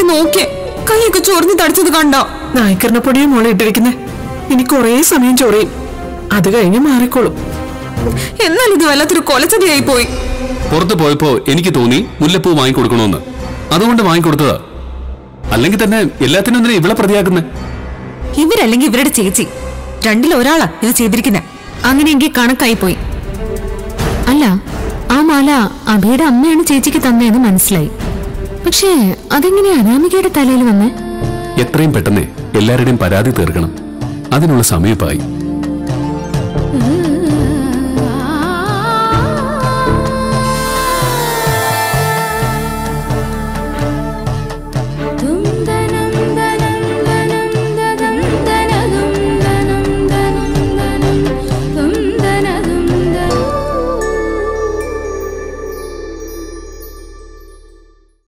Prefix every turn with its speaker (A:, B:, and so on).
A: നോക്കിയേ കൈയൊക്കെ ചൊറിഞ്ഞ് തടിച്ചത് കണ്ടോ
B: നായ്ക്കറിനെ പൊടിയും മോളെ ഇട്ടിരിക്കുന്നേ ഇനി കുറേ സമയം ചൊറിയും അത് കഴിഞ്ഞ് മാറിക്കോളും
A: എന്നാൽ ഇത് വല്ലാത്തൊരു കൊലച്ചതിയായി പോയി
C: പുറത്ത് പോയപ്പോ എനിക്ക് തോന്നി മുല്ലപ്പൂ വാങ്ങിക്കൊടുക്കണമെന്ന് അതുകൊണ്ട് വാങ്ങിക്കൊടുത്തതാ അല്ലെങ്കിൽ തന്നെ എല്ലാത്തിനും എന്തിനാ ഇവളെ പ്രതിയാക്കുന്നേ
A: ഇവരല്ലെങ്കിൽ ഇവരുടെ ചേച്ചി രണ്ടിൽ ഒരാളാ ഇത് ചെയ്തിരിക്കുന്നത് അങ്ങനെയെങ്കിൽ കണക്കായി പോയി
D: അല്ല ആ മാല അഭിയുടെ അമ്മയാണ് ചേച്ചിക്ക് തന്നതെന്ന് മനസ്സിലായി പക്ഷേ അതെങ്ങനെയാ അനാമികയുടെ തലയിൽ വന്നേ
C: എത്രയും പെട്ടെന്ന് എല്ലാവരുടെയും പരാതി തീർക്കണം അതിനുള്ള സമയപ്പായി